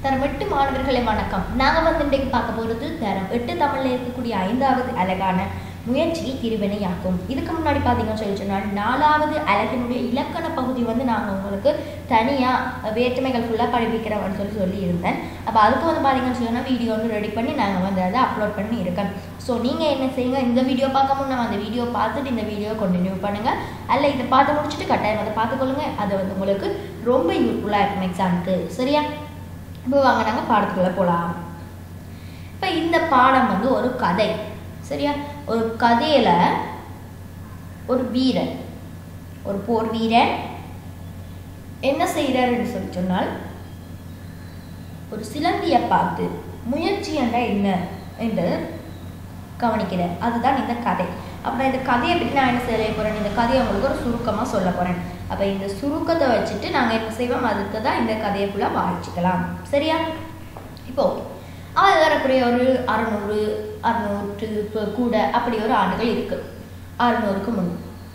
தரம் எட்டு மாணவர்களே வணக்கம் நாங்கள் வந்து இன்றைக்கு பார்க்க போகிறது தரம் எட்டு தமிழில் இருக்கக்கூடிய ஐந்தாவது அழகான முயற்சி திருவினையாக்கும் இதுக்கு முன்னாடி பார்த்தீங்கன்னு சொல்லி சொன்னால் நாலாவது அழகினுடைய இலக்கண பகுதி வந்து நாங்கள் உங்களுக்கு தனியாக வேற்றுமைகள் ஃபுல்லாக படிப்பிக்கிறோம்னு சொல்லி சொல்லி இருந்தேன் அப்போ அதுக்கு வந்து பார்த்தீங்கன்னு சொன்னால் வீடியோ வந்து ரெடி பண்ணி நாங்கள் வந்து அதை அப்லோட் பண்ணி இருக்கோம் ஸோ நீங்கள் என்ன செய்யுங்க இந்த வீடியோ பார்க்க முன்னே அந்த வீடியோ பார்த்துட்டு இந்த வீடியோ கண்டினியூ பண்ணுங்கள் அல்ல இதை பார்த்து முடிச்சுட்டு கட்டாயம் அதை பார்த்துக்கொள்ளுங்க அது வந்து உங்களுக்கு ரொம்ப யூஸ்ஃபுல்லாக இருக்கும் எக்ஸாமுக்கு சரியா இப்போ வாங்க நாங்கள் பாடத்துக்குள்ளே போகலாம் இப்போ இந்த பாடம் வந்து ஒரு கதை சரியா ஒரு கதையில் ஒரு வீரன் ஒரு போர் வீரன் என்ன செய்கிறாருன்னு சொல்லி சொன்னால் ஒரு சிலந்தியை பார்த்து முயற்சி என்றால் என்ன என்று கவனிக்கிறேன் அதுதான் இந்த கதை அப்போ இந்த கதையை பற்றி நான் என்ன செய்ய போகிறேன் இந்த கதையை உங்களுக்கு ஒரு சுருக்கமாக சொல்ல போகிறேன் அப்போ இந்த சுருக்கத்தை வச்சுட்டு நாங்கள் என்ன செய்வோம் அதுக்கு தான் இந்த கதையை ஃபுல்லாக வாசிக்கலாம் சரியா இப்போ அது வரக்கூடிய ஒரு அறநூறு அறுநூற்று கூட அப்படி ஒரு ஆண்டுகள் இருக்கு அறுநூறுக்கு முன்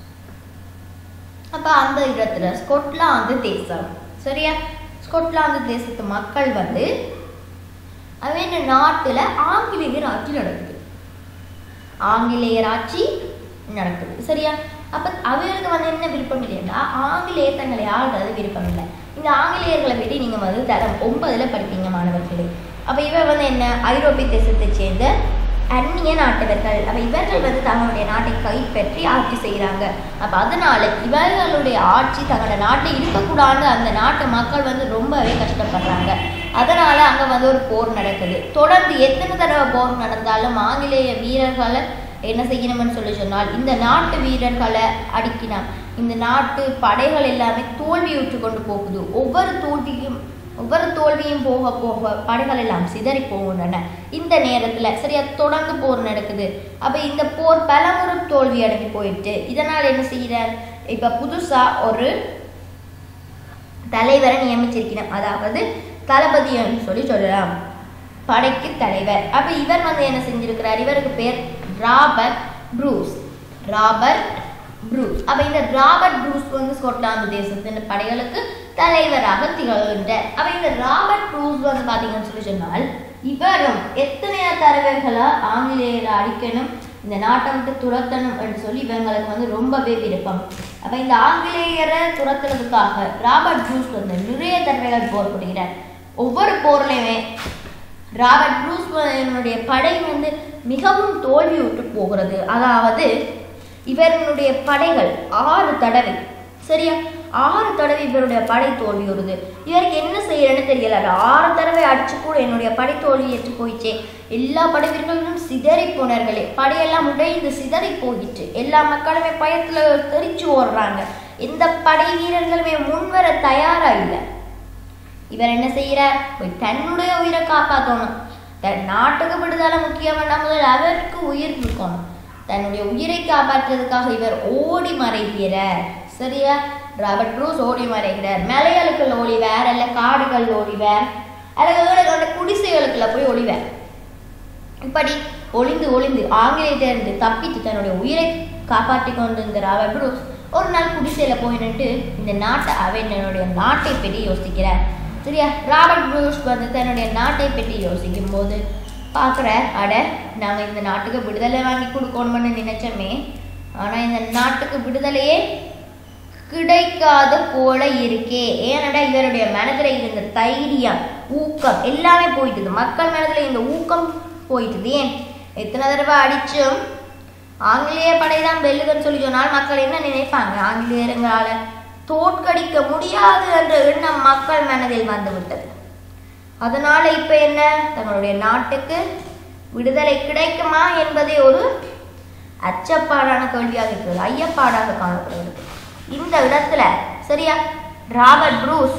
அப்போ அந்த இடத்துல ஸ்கொட்லாந்து தேசம் சரியா ஸ்கொட்லாந்து தேசத்து மக்கள் வந்து அவங்க நாட்டில் ஆங்கிலேயர் ஆட்சி நடக்குது ஆங்கிலேயர் ஆட்சி நடக்குது சரியா அப்போ அவங்களுக்கு வந்து என்ன விருப்பம் இல்லைன்னா ஆங்கிலேயர் தங்களை ஆள்றது விருப்பம் இல்லை இந்த ஆங்கிலேயர்களை பற்றி நீங்கள் வந்து தரம் ஒன்பதில் படிப்பீங்க மாணவர்களே அப்போ இவர் வந்து என்ன ஐரோப்பிய தேசத்தை சேர்ந்த அந்நிய நாட்டவர்கள் அப்போ இவர்கள் வந்து தங்களுடைய நாட்டை கைப்பற்றி ஆட்சி செய்கிறாங்க அப்போ அதனால இவர்களுடைய ஆட்சி தங்களோட நாட்டை இருக்கக்கூடாது அந்த நாட்டு மக்கள் வந்து ரொம்பவே கஷ்டப்படுறாங்க அதனால அங்கே வந்து ஒரு போர் நடக்குது தொடர்ந்து எத்தனை தடவை போர் நடந்தாலும் ஆங்கிலேய வீரர்களை என்ன செய்யணும்னு சொல்லி சொன்னால் இந்த நாட்டு வீரர்களை அடிக்கினா இந்த நாட்டு படைகள் எல்லாமே தோல்வியுற்று கொண்டு போகுது ஒவ்வொரு தோல்வியும் ஒவ்வொரு தோல்வியும் போக போக படைகள் எல்லாம் சிதறி போகின்றன இந்த நேரத்தில் சரியா தொடர்ந்து போர் நடக்குது அப்போ இந்த போர் பலமுறை தோல்வி அடைஞ்சு போயிட்டு இதனால் என்ன செய்கிறார் இப்போ புதுசாக ஒரு தலைவரை நியமிச்சிருக்கிறோம் அதாவது தளபதின்னு சொல்லி சொல்லலாம் படைக்கு தலைவர் அப்போ இவர் வந்து என்ன செஞ்சிருக்கிறார் இவருக்கு பேர் ராபர்ட் ப்ரூஸ் ராபர்ட் ப்ரூஸ் அப்போ இந்த ராபர்ட் ப்ரூஸ் வந்து ஸ்கொட்லாந்து தேசத்தின் படைகளுக்கு தலைவராக திகழ்கின்றார் அப்போ இந்த ராபர்ட் ப்ரூஸ் வந்து பார்த்தீங்கன்னு சொல்லி சொன்னால் இவரும் எத்தனையோ தலைவர்களை ஆங்கிலேயரை அடிக்கணும் இந்த நாட்டை விட்டு துரத்தணும் என்று சொல்லி இவங்களுக்கு வந்து ரொம்பவே விருப்பம் அப்போ இந்த ஆங்கிலேயரை துரத்துறதுக்காக ராபர்ட் ப்ரூஸ் வந்து நிறைய தடவைகள் போர் புரிகிறார் ஒவ்வொரு போர்லையுமே ராபர்ட் ப்ரூஸ் என்னுடைய படை வந்து மிகவும் தோல்வியுற்று போகிறது அதாவது இவருடைய படைகள் ஆறு தடவை சரியா ஆறு தடவை இவருடைய படை தோல்வி வருது இவருக்கு என்ன செய்யறன்னு தெரியல அது ஆறு தடவை அடிச்சு கூட என்னுடைய படை தோல்வி ஏற்று போயிடுச்சே எல்லா படை வீரர்களும் சிதறி போனார்களே படையெல்லாம் உடைந்து சிதறி போயிட்டு எல்லா மக்களுமே பயத்துல தெரிச்சு ஓடுறாங்க எந்த படை வீரர்களுமே முன்வர தயாரா இல்லை இவர் என்ன செய்யறார் போய் தன்னுடைய உயிரை காப்பாற்றணும் தன் நாட்டுக்கு விடுதலை முக்கியமான முதல் அவருக்கு உயிர் இருக்கணும் தன்னுடைய உயிரை காப்பாற்றுறதுக்காக இவர் ஓடி மறைகிறார் சரியா ராபர்ட் ப்ரூஸ் ஓடி மறைகிறார் மலைகளுக்குள்ள ஒளிவார் அல்ல காடுகள் ஒளிவார் அல்லது குடிசைகளுக்குள்ள போய் ஒளிவார் இப்படி ஒளிந்து ஒளிந்து ஆங்கிலேயத்திலிருந்து தப்பித்து தன்னுடைய உயிரை காப்பாற்றி கொண்டிருந்த ராபர்ட் ப்ரூஸ் ஒரு நாள் குடிசையில போய் நின்று இந்த நாட்டை அவன் என்னுடைய நாட்டை பற்றி யோசிக்கிறார் சரியா ராபர்ட் ப்ரூஸ் வந்து தன்னுடைய நாட்டை பற்றி யோசிக்கும் போது பார்க்குற அட நாங்கள் இந்த நாட்டுக்கு விடுதலை வாங்கி கொடுக்கணும்னு நினைச்சோமே ஆனால் இந்த நாட்டுக்கு விடுதலையே கிடைக்காத போல இருக்கே ஏனடா இவருடைய மனதில் இருந்த தைரியம் ஊக்கம் எல்லாமே போயிட்டுது மக்கள் மனதில் இந்த ஊக்கம் போயிட்டுது ஏன் எத்தனை தடவை அடிச்சும் ஆங்கிலேய படை தான் வெல்லுதுன்னு சொல்லி சொன்னால் மக்கள் என்ன நினைப்பாங்க ஆங்கிலேயருங்களால தோற்கடிக்க முடியாது என்ற எண்ணம் மக்கள் மனதில் வந்துவிட்டது அதனால இப்ப என்ன தங்களுடைய நாட்டுக்கு விடுதலை கிடைக்குமா என்பதே ஒரு அச்சப்பாடான கேள்வியாக இருக்கிறது ஐயப்பாடாக காணப்படுகிறது இந்த இடத்துல சரியா ராபர்ட் ப்ரூஸ்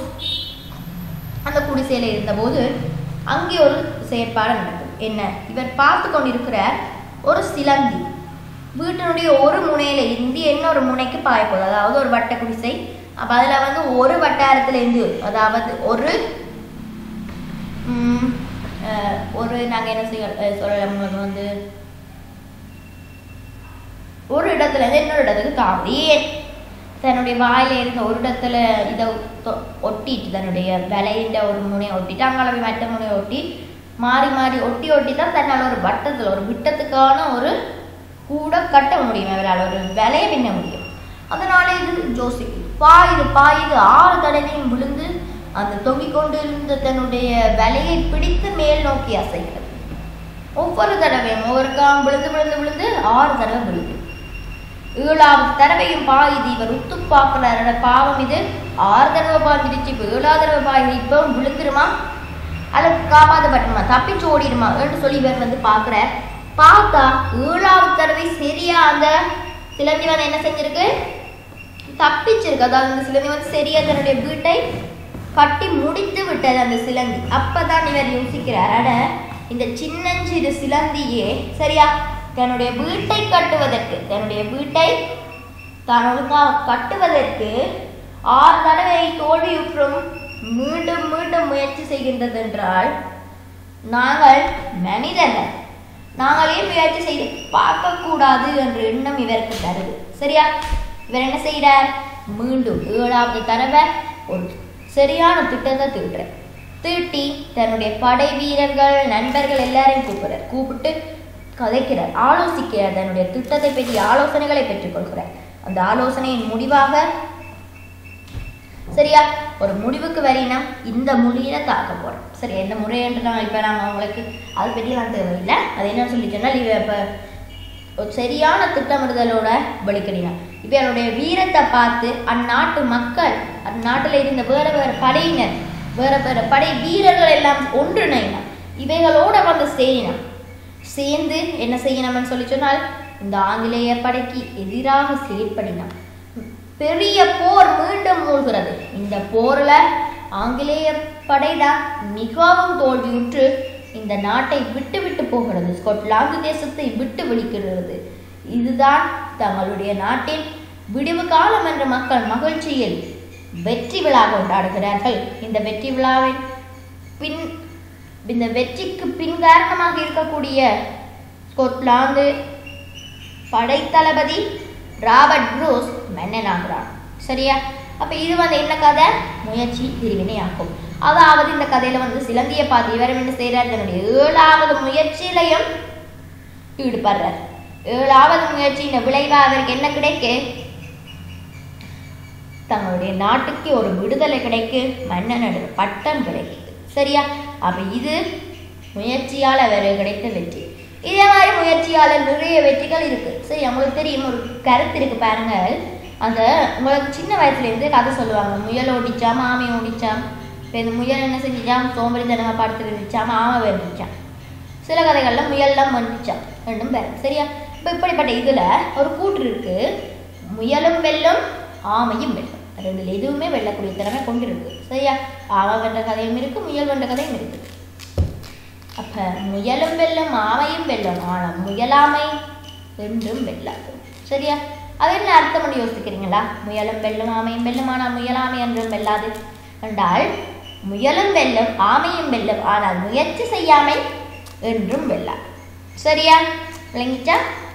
அந்த குடிசையில இருந்தபோது அங்கே ஒரு செயற்பாடு நடக்குது என்ன இவர் பார்த்து கொண்டிருக்கிற ஒரு சிலந்தி வீட்டினுடைய ஒரு முனையில இருந்து இன்னொரு முனைக்கு பாய போகுது அதாவது ஒரு வட்ட குடிசை அப்போ அதில் வந்து ஒரு வட்டாரத்துல இருந்து அதாவது ஒரு ஒரு நாங்கள் என்ன செய்ய சொல்லலாம் வந்து ஒரு இடத்துல இருந்து இன்னொரு இடத்துக்கு தாவுது ஏன் தன்னுடைய வாயில இருந்த ஒரு இடத்துல இதை தொ- ஒட்டிட்டு தன்னுடைய விலையின்ற ஒரு முனையை ஒட்டிட்டு அங்கால போய் மற்ற முனையை ஒட்டி மாறி மாறி ஒட்டி ஒட்டி தான் தன்னால் ஒரு வட்டத்தில் ஒரு விட்டத்துக்கான ஒரு கூட கட்ட முடியும் அவரால் ஒரு விலையை பின்ன முடியும் அதனால இது ஜோசிக்கு பாயுது பாயுது ஆறு தடவையும் விழுந்து அந்த தொங்கிக் கொண்டு இருந்த தன்னுடைய விலையை பிடித்து மேல் நோக்கி அசைக்கிறது ஒவ்வொரு தடவையும் ஒவ்வொரு காம் விழுந்து விழுந்து விழுந்து ஆறு தடவை விழுது ஏழாவது தடவையும் பாயுது இவர் உத்து பார்க்கிறாரோட பாவம் இது ஆறு தடவை பாய்ஞ்சிருச்சு இப்போ ஏழாவது தடவை பாயுது இப்போ விழுந்துருமா அதை காப்பாற்றப்பட்டுமா தப்பிச்சு ஓடிடுமா என்று சொல்லி இவர் வந்து பார்க்குறார் பார்த்தா ஏழாவது தடவை சரியா அந்த சிலந்தி வந்து என்ன செஞ்சிருக்கு தப்பிச்சிருக்கு அதாவது அந்த சிலந்தி வந்து சரியா தன்னுடைய வீட்டை கட்டி முடித்து விட்டது அந்த சிலந்தி அப்பதான் இவர் யோசிக்கிறார் அட இந்த சின்னஞ்சிறு சிலந்தியே சரியா தன்னுடைய வீட்டை கட்டுவதற்கு தன்னுடைய வீட்டை தான் ஒழுங்காக கட்டுவதற்கு ஆறு தடவை தோல்வியுற்றும் மீண்டும் மீண்டும் முயற்சி செய்கின்றது என்றால் நாங்கள் மனிதர்கள் நாங்கள் ஏன் முயற்சி செய்து பார்க்கக்கூடாது என்ற எண்ணம் இவருக்கு தருது சரியா இவர் என்ன செய்கிறார் மீண்டும் ஏழாவது தடவை ஒரு சரியான திட்டத்தை தீட்டுறார் தீட்டி தன்னுடைய படை வீரர்கள் நண்பர்கள் எல்லாரையும் கூப்பிடுறார் கூப்பிட்டு கதைக்கிறார் ஆலோசிக்கிறார் தன்னுடைய திட்டத்தை பற்றி ஆலோசனைகளை பெற்றுக்கொள்கிறார் அந்த ஆலோசனையின் முடிவாக சரியா ஒரு முடிவுக்கு வரினா இந்த மொழியில தாக்க போறோம் சரி என்ன முறை என்று நான் இப்போ நாங்கள் உங்களுக்கு அதை பற்றி நான் தேவையில்லை அது என்ன சொல்லிட்டேன்னா இவ இப்போ ஒரு சரியான திட்டமிடுதலோட வெளிக்கடினா இப்போ என்னுடைய வீரத்தை பார்த்து அந்நாட்டு மக்கள் அந்நாட்டில் இருந்த வேற வேற படையினர் வேற வேற படை வீரர்கள் எல்லாம் ஒன்றிணைனா இவைகளோட வந்து சேரினான் சேர்ந்து என்ன செய்யணும்னு சொல்லி சொன்னால் இந்த ஆங்கிலேய படைக்கு எதிராக செயற்படினான் பெரிய போர் மீண்டும் மூழ்கிறது இந்த போர்ல ஆங்கிலேய படைதான் மிகவும் தோல்வியுற்று இந்த நாட்டை விட்டு விட்டு போகிறது ஸ்கொட்லாந்து தேசத்தை விட்டு விழிக்கிறது இதுதான் தங்களுடைய நாட்டின் விடிவு காலம் என்ற மக்கள் மகிழ்ச்சியில் வெற்றி விழா கொண்டாடுகிறார்கள் இந்த வெற்றி விழாவின் பின் இந்த வெற்றிக்கு பின் காரணமாக இருக்கக்கூடிய ஸ்கொட்லாந்து படைத்தளபதி ராபர்ட் ப்ரூஸ் மன்னனாகிறான் சரியா அப்ப இது வந்து என்ன கதை முயற்சி பிரிவினையாகும் அதாவது இந்த கதையில வந்து சிலந்தியை பார்த்து இவர் என்ன செய்யறார் தன்னுடைய ஏழாவது முயற்சியிலையும் ஈடுபடுறார் ஏழாவது முயற்சியின் விளைவா அவருக்கு என்ன கிடைக்கு தங்களுடைய நாட்டுக்கு ஒரு விடுதலை கிடைக்கு மன்னனோட பட்டம் கிடைக்குது சரியா அப்ப இது முயற்சியால் அவர் கிடைத்த வெற்றி இதே மாதிரி முயற்சியால நிறைய வெற்றிகள் இருக்கு சரி உங்களுக்கு தெரியும் ஒரு கருத்து இருக்கு பாருங்க அந்த உங்களுக்கு சின்ன வயசுல இருந்து கதை சொல்லுவாங்க முயல் ஓடிச்சாம் ஆமை ஓடிச்சாம் இப்போ இந்த முயல் என்ன செஞ்சிச்சாம் சோம்பேறித்தனமா படுத்து இருந்துச்சாம் ஆமை வெந்துச்சாம் சில கதைகள்ல முயல்லாம் வந்துச்சாம் ரெண்டும் பேர் சரியா இப்போ இப்படிப்பட்ட இதுல ஒரு கூற்று இருக்கு முயலும் வெல்லும் ஆமையும் வெல்லும் ரெண்டுல எதுவுமே வெல்லக்கூடிய திறமை கொண்டிருக்கு சரியா ஆமை வென்ற கதையும் இருக்கு முயல் வென்ற கதையும் இருக்கு அப்ப முயலும் வெல்லும் ஆமையும் வெல்லும் ஆனால் முயலாமை என்றும் வெல்லாது சரியா அது என்ன அர்த்தம் பண்ணி யோசிக்கிறீங்களா முயலும் வெல்லும் ஆமையும் வெல்லும் ஆனால் முயலாமை என்றும் வெல்லாது என்றால் முயலும் வெல்லும் ஆமையும் வெல்லும் ஆனால் முயற்சி செய்யாமை என்றும் வெல்லாது சரியா விளங்கிச்சா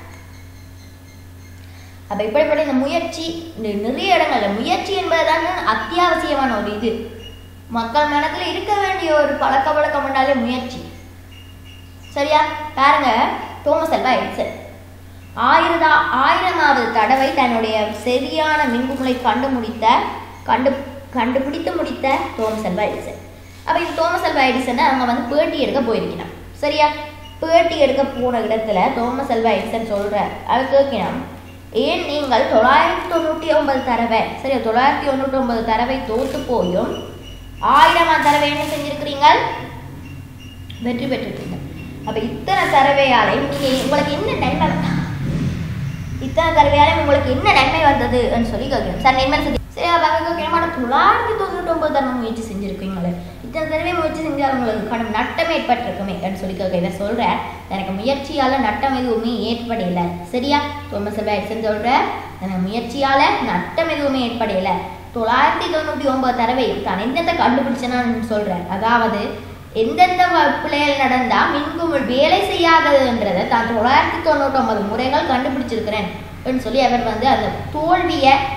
அப்ப இப்படிப்பட்ட இந்த முயற்சி இந்த நிறைய இடங்கள்ல முயற்சி என்பதுதான் அத்தியாவசியமான ஒரு இது மக்கள் மனத்துல இருக்க வேண்டிய ஒரு பழக்க வழக்கம் என்றாலே முயற்சி சரியா பாருங்க தோமஸ் அல்வா எடிசன் ஆயிரதா ஆயிரமாவது தடவை தன்னுடைய சரியான மின்குமுளை கண்டு முடித்த கண்டு கண்டுபிடித்து முடித்த தோமஸ் அல்வா எடிசன் அப்ப இந்த தோமஸ் அல்வா எடிசனை அவங்க வந்து பேட்டி எடுக்க போயிருக்கணும் சரியா பேட்டி எடுக்க போன இடத்துல தோமஸ் அல்வா எடிசன் சொல்ற அவர் கேட்கணும் ஏன் நீங்கள் தொள்ளாயிரத்தி தொண்ணூற்றி ஒன்பது தடவை சரியா தொள்ளாயிரத்தி தொண்ணூற்றி ஒன்பது தடவை தோத்து போயும் ஆயிரமாம் தடவை என்ன செஞ்சிருக்கிறீங்க வெற்றி பெற்றிருக்கீங்க அப்ப இத்தனை தடவையாலையும் நீங்க உங்களுக்கு என்ன நன்மை வந்தா? இத்தனை தடவையாலையும் உங்களுக்கு என்ன நன்மை வந்ததுன்னு சொல்லி கேட்கணும் சார் நன்மை செஞ்சு சரி அவங்க கேட்கணும் தொள்ளாயிரத்தி தொண்ணூற்றி ஒன்பது தடவை முயற்சி செஞ்சிருக்கீங்களே இத்தனை தடவை முயற்சி செஞ்சால் உங்களுக்கு கடும் நட்டம் ஏற்பட்டிருக்குமே அப்படின்னு சொல்லி கேட்க இதை சொல்றேன் எனக்கு முயற்சியால நட்டம் எதுவுமே ஏற்படையில சரியா தோமஸ் எடிசன் சொல்ற எனக்கு முயற்சியால நட்டம் எதுவுமே ஏற்படையில தொள்ளாயிரத்தி தொண்ணூற்றி ஒன்பது தடவையும் தான் எந்தெந்த கண்டுபிடிச்சேன்னு சொல்றேன் அதாவது எந்தெந்த வ- பிழைகள் நடந்தா மின்குமிழ் வேலை செய்யாததுன்றதை தான் தொள்ளாயிரத்தி தொண்ணூற்றி ஒன்பது முறைகள் கண்டுபிடிச்சிருக்கிறேன் அப்படின்னு சொல்லி அவர் வந்து அந்த தோல்வியை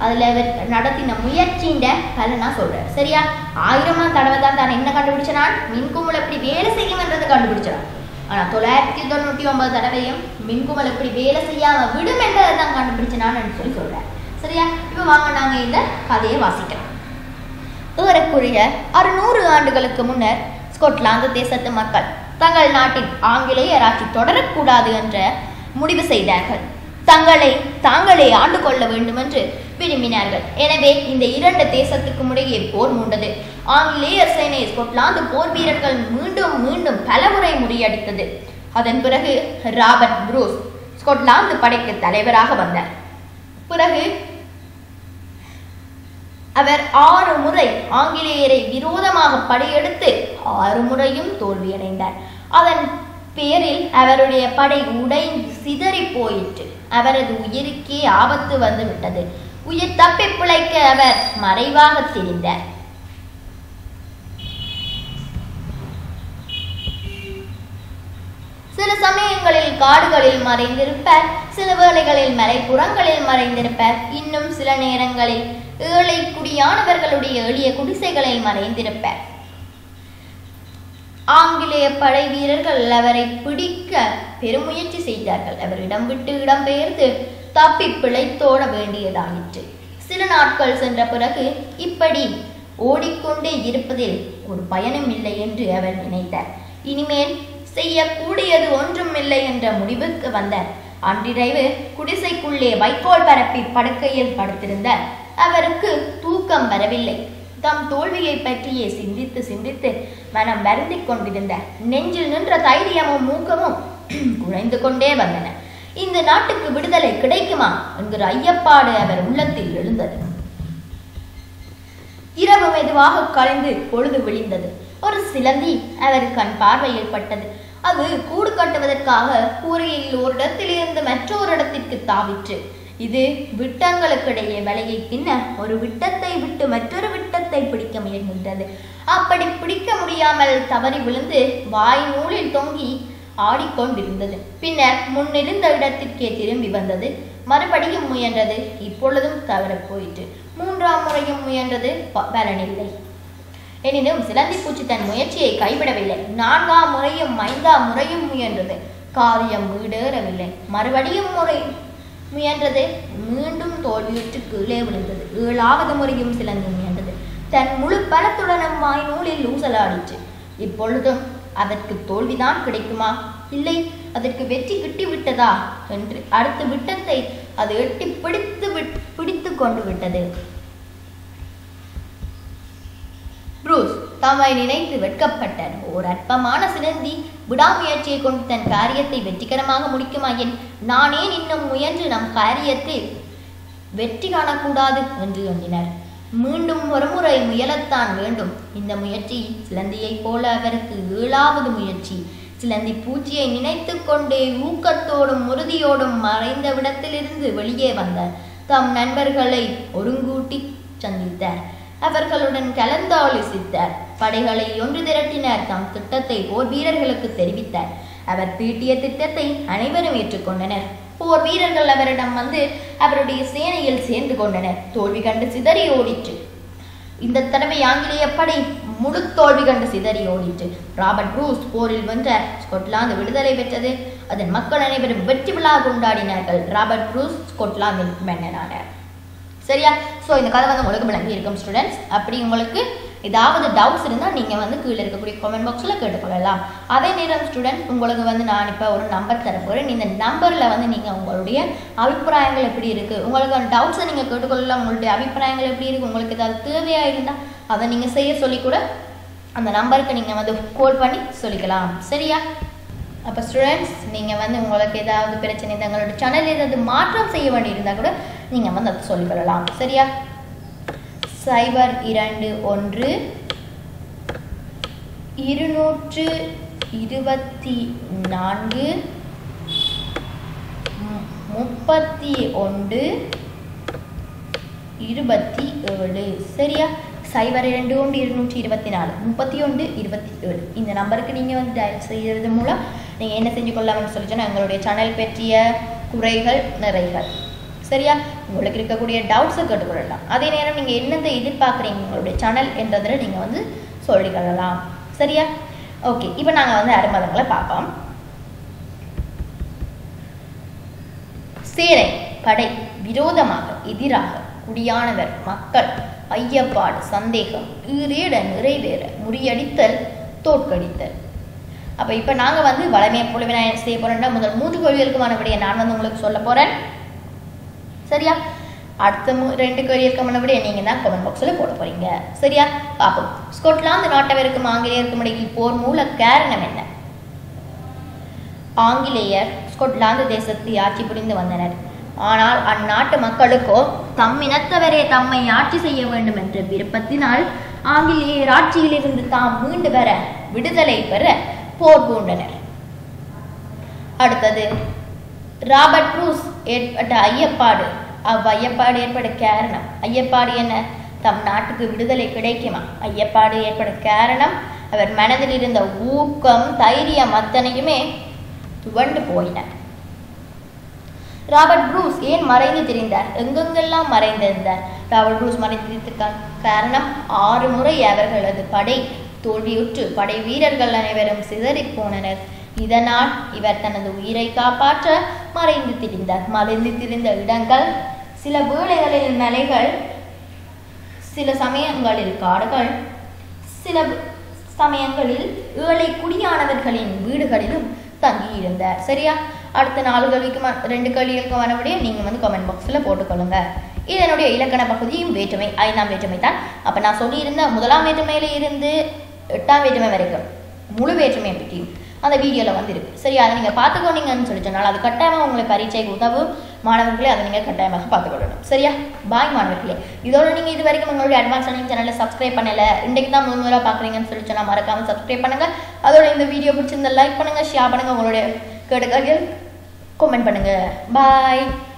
அதுல அவர் நடத்தின முயற்சின்ற பலனா சொல்றார் சரியா ஆயிரமா தடவை தான் தான் என்ன கண்டுபிடிச்சனான் மின்குமல் எப்படி வேலை செய்யும்ன்றதை கண்டுபிடிச்சான் ஆனா தொள்ளாயிரத்தி தொண்ணூற்றி ஒன்பது தடவையும் மின்குமல் எப்படி வேலை செய்யாம விடும் என்றதை தான் கண்டுபிடிச்சனான்னு சொல்லி சொல்றார் சரியா இப்போ வாங்க நாங்க இந்த கதையை வாசிக்கலாம் ஏறக்குறைய அறுநூறு ஆண்டுகளுக்கு முன்னர் ஸ்கொட்லாந்து தேசத்து மக்கள் தங்கள் நாட்டின் ஆங்கிலேயர் ஆட்சி தொடரக்கூடாது என்ற முடிவு செய்தார்கள் தங்களை தாங்களே ஆண்டு கொள்ள வேண்டும் என்று விரும்பினார்கள் எனவே இந்த இரண்டு தேசத்துக்கும் இடையே போர் மூண்டது ஆங்கிலேயர் சேனை ஸ்கொட்லாந்து போர் வீரர்கள் மீண்டும் மீண்டும் பலமுறை முறியடித்தது அதன் பிறகு ராபர்ட் புரூஸ் ஸ்கொட்லாந்து படைக்கு தலைவராக வந்தார் பிறகு அவர் ஆறு முறை ஆங்கிலேயரை விரோதமாக படையெடுத்து ஆறு முறையும் தோல்வியடைந்தார் அதன் பேரில் அவருடைய படை உடைந்து சிதறி போயிற்று அவரது உயிருக்கே ஆபத்து வந்து விட்டது உயிர் தப்பி பிழைக்க அவர் மறைவாக திரிந்தார் சில சமயங்களில் காடுகளில் மறைந்திருப்பார் சில வேளைகளில் மலைப்புறங்களில் மறைந்திருப்பார் இன்னும் சில நேரங்களில் ஏழை குடியானவர்களுடைய எளிய குடிசைகளில் மறைந்திருப்பார் ஆங்கிலேய படை வீரர்கள் அவரை பிடிக்க பெருமுயற்சி செய்தார்கள் அவர் இடம் விட்டு இடம் பெயர்ந்து தப்பி பிழைத்தோட வேண்டியதாயிற்று சில நாட்கள் சென்ற பிறகு இப்படி ஓடிக்கொண்டே இருப்பதில் ஒரு பயனும் இல்லை என்று அவர் நினைத்தார் இனிமேல் செய்யக்கூடியது ஒன்றும் இல்லை என்ற முடிவுக்கு வந்தார் அன்றிரவு குடிசைக்குள்ளே வைக்கோல் பரப்பி படுக்கையில் படுத்திருந்தார் அவருக்கு தூக்கம் வரவில்லை தம் தோல்வியை பற்றியே சிந்தித்து சிந்தித்து மனம் வருந்திக் கொண்டிருந்தார் நெஞ்சில் நின்ற தைரியமும் மூக்கமும் குறைந்து கொண்டே வந்தன இந்த நாட்டுக்கு விடுதலை கிடைக்குமா என்கிற ஐயப்பாடு அவர் உள்ளத்தில் எழுந்தது இரவு மெதுவாக கலைந்து பொழுது விழிந்தது ஒரு சிலந்தி அவர் கண் பார்வையில் பட்டது அது கூடு கட்டுவதற்காக கூரையில் ஒரு இடத்திலிருந்து மற்றொரு இடத்திற்கு தாவிற்று இது விட்டங்களுக்கிடையே வலையை பின்ன ஒரு விட்டத்தை விட்டு மற்றொரு விட்டத்தை பிடிக்க முயல்கின்றது அப்படி பிடிக்க முடியாமல் தவறி விழுந்து வாய் நூலில் தொங்கி ஆடிக்கொண்டிருந்தது பின்னர் முன்னிருந்த இடத்திற்கே திரும்பி வந்தது மறுபடியும் முயன்றது இப்பொழுதும் தவறப் போயிற்று மூன்றாம் முறையும் முயன்றது ப- பலனில்லை எனினும் சிலந்தி பூச்சி தன் முயற்சியை கைவிடவில்லை நான்காம் முறையும் ஐந்தாம் முறையும் முயன்றது காரியம் வீடேறவில்லை மறுபடியும் முறை முயன்றது மீண்டும் தோல்வியுற்று கீழே விழுந்தது ஏழாவது முறையும் சிலந்தி முயன்றது தன் முழு பலத்துடனும் வாய் நூலில் ஊசலாடிற்று இப்பொழுதும் அதற்கு தோல்விதான் கிடைக்குமா இல்லை அதற்கு வெற்றி கிட்டி விட்டதா என்று அடுத்த விட்டத்தை அது எட்டி பிடித்து விட் பிடித்து கொண்டு விட்டது ப்ரூஸ் தம்மை நினைத்து வெட்கப்பட்டார் ஓர் அற்பமான சிலந்தி விடாமுயற்சியை கொண்டு தன் காரியத்தை வெற்றிகரமாக முடிக்குமாயின் நான் ஏன் இன்னும் முயன்று நம் காரியத்தை வெற்றி காணக்கூடாது என்று எண்ணினார் மீண்டும் ஒருமுறை முயலத்தான் வேண்டும் இந்த முயற்சி சிலந்தியைப் போல அவருக்கு ஏழாவது முயற்சி சிலந்தி பூச்சியை நினைத்து கொண்டே ஊக்கத்தோடும் உறுதியோடும் மறைந்த விடத்திலிருந்து வெளியே வந்தார் தம் நண்பர்களை ஒருங்கூட்டி சந்தித்தார் அவர்களுடன் கலந்தாலோசித்தார் படைகளை ஒன்று திரட்டினார் தம் திட்டத்தை போர் வீரர்களுக்கு தெரிவித்தார் அவர் தீட்டிய திட்டத்தை அனைவரும் ஏற்றுக்கொண்டனர் போர் வீரர்கள் அவரிடம் வந்து அவருடைய சேனையில் சேர்ந்து கொண்டனர் தோல்வி கண்டு சிதறி ஓடிற்று இந்த தடவை ஆங்கிலேய படை முழு தோல்வி கண்டு சிதறி ஓடிற்று ராபர்ட் ப்ரூஸ் போரில் வென்ற ஸ்கொட்லாந்து விடுதலை பெற்றது அதன் மக்கள் அனைவரும் வெற்றி விழா கொண்டாடினார்கள் ராபர்ட் ப்ரூஸ் ஸ்கொட்லாந்தின் மன்னனானார் சரியா ஸோ இந்த கதை வந்து உங்களுக்கு விளங்கி இருக்கும் ஸ்டூடெண்ட்ஸ் அப்படி உங்களுக்கு ஏதாவது டவுட்ஸ் இருந்தால் நீங்கள் வந்து கீழே இருக்கக்கூடிய கமெண்ட் பாக்ஸில் கேட்டுக்கொள்ளலாம் அதே நேரம் ஸ்டூடெண்ட் உங்களுக்கு வந்து நான் இப்போ ஒரு நம்பர் தர போகிறேன் இந்த நம்பரில் வந்து நீங்கள் உங்களுடைய அபிப்பிராயங்கள் எப்படி இருக்குது உங்களுக்கு டவுட்ஸை நீங்கள் கேட்டுக்கொள்ளலாம் உங்களுடைய அபிப்பிராயங்கள் எப்படி இருக்குது உங்களுக்கு ஏதாவது தேவையாக இருந்தால் அதை நீங்கள் செய்ய சொல்லி கூட அந்த நம்பருக்கு நீங்கள் வந்து கால் பண்ணி சொல்லிக்கலாம் சரியா அப்போ ஸ்டூடெண்ட்ஸ் நீங்கள் வந்து உங்களுக்கு ஏதாவது பிரச்சனை இருந்தால் உங்களோட சேனல் ஏதாவது மாற்றம் செய்ய வேண்டியிருந்தால் கூட நீங்கள் வந்து அதை சொல்லிக்கொள்ளலாம் சரியா சைபர் இரண்டு ஒன்று இருநூற்று இருபத்தி நான்கு மு- முப்பத்தி ஒன்று இருபத்தி ஏழு சரியா சைபர் இரண்டு ஒன்று இருநூற்றி இருபத்தி நாலு முப்பத்தி ஒன்று இருபத்தி ஏழு இந்த நம்பருக்கு நீங்கள் வந்து டயல் செய்கிறது மூலம் நீங்கள் என்ன செஞ்சு கொள்ளலாம்னு சொல்லி சொன்னால் எங்களுடைய சேனல் பற்றிய குறைகள் நிறைகள் சரியா உங்களுக்கு இருக்கக்கூடிய டவுட்ஸை கேட்டுக்கொள்ளலாம் அதே நேரம் நீங்கள் என்னத்தை எதிர்பார்க்குறீங்க உங்களுடைய சேனல் என்றதில் நீங்கள் வந்து சொல்லிக்கொள்ளலாம் சரியா ஓகே இப்போ நாங்கள் வந்து அருமதங்களை பார்ப்போம் சேனை படை விரோதமாக எதிராக குடியானவர் மக்கள் ஐயப்பாடு சந்தேகம் ஈரேட நிறைவேற முறியடித்தல் தோற்கடித்தல் அப்போ இப்போ நாங்கள் வந்து வளமையை போலவே நான் என்ன செய்ய போறேன்னா முதல் மூன்று கேள்விகளுக்குமான விடையை நான் வந்து உங்களுக்கு சொல்ல போகிறேன் சரியா அடுத்த மூ ரெண்டு கேள்விகளுக்குமான விடையை நீங்கள் தான் கமெண்ட் பாக்ஸில் போட போறீங்க சரியா பார்ப்போம் ஸ்கொட்லாந்து நாட்டவருக்கும் ஆங்கிலேயருக்கும் இடையில் போர் மூல காரணம் என்ன ஆங்கிலேயர் ஸ்கொட்லாந்து தேசத்தை ஆட்சி புரிந்து வந்தனர் ஆனால் அந்நாட்டு மக்களுக்கோ தம் இனத்தவரே தம்மை ஆட்சி செய்ய வேண்டும் என்ற விருப்பத்தினால் ஆங்கிலேயர் ஆட்சியிலிருந்து தாம் மீண்டு வர விடுதலை பெற போர் பூண்டனர் அடுத்தது ராபர்ட் ப்ரூஸ் ஏற்பட்ட ஐயப்பாடு அவ் ஐயப்பாடு ஏற்பட காரணம் ஐயப்பாடு என்ன தம் நாட்டுக்கு விடுதலை கிடைக்குமா ஐயப்பாடு ஏற்பட காரணம் அவர் மனதில் இருந்த ஊக்கம் தைரியம் அத்தனையுமே துவண்டு போயின ராபர்ட் ப்ரூஸ் ஏன் மறைந்து திரிந்தார் எங்கெங்கெல்லாம் மறைந்திருந்தார் ராபர்ட் ப்ரூஸ் மறைந்திருக்க காரணம் ஆறு முறை அவர்களது படை தோல்வியுற்று படை வீரர்கள் அனைவரும் சிதறிப் போனனர் இதனால் இவர் தனது உயிரை காப்பாற்ற மறைந்து திரிந்தார் மறைந்து திரிந்த இடங்கள் சில வேளைகளில் மலைகள் சில சமயங்களில் காடுகள் சில சமயங்களில் ஏழை குடியானவர்களின் வீடுகளிலும் தங்கியிருந்தார் சரியா அடுத்த நாலு கேள்விக்கு ம- ரெண்டு கேள்விகளுக்கு வரபடியே நீங்கள் வந்து கமெண்ட் பாக்ஸில் போட்டுக்கொள்ளுங்க இது என்னுடைய இலக்கண பகுதியும் வேற்றுமை ஐந்தாம் வேற்றுமை தான் அப்போ நான் சொல்லியிருந்த முதலாம் வேற்றுமையில இருந்து எட்டாம் வேற்றுமை வரைக்கும் முழு வேற்றுமையை பற்றியும் அந்த வீடியோவில் வந்து இருக்கு சரி அதை நீங்கள் பார்த்துக்கோனீங்கன்னு சொல்லி சொன்னால் அது கட்டாயமாக உங்களுக்கு பரீட்சைக்கு உதவும் மாணவர்களே அதை நீங்கள் கட்டாயமாக பார்த்துக்கொள்ளணும் சரியா பாய் மாணவர்களே இதோட நீங்கள் இது வரைக்கும் உங்களுடைய அட்வான்ஸ் லேர்னிங் சேனலை சப்ஸ்கிரைப் பண்ணல இன்றைக்கு தான் முதல் முறையாக பார்க்குறீங்கன்னு சொல்லி சொன்னால் மறக்காமல் சப்ஸ்கிரைப் பண்ணுங்க அதோட இந்த வீடியோ பிடிச்சிருந்தா லைக் பண்ணுங்க ஷேர் பண்ணுங்க உங்களுடைய கேட்டுக்கார்கள் கமெண்ட் பண்ணுங்க பாய்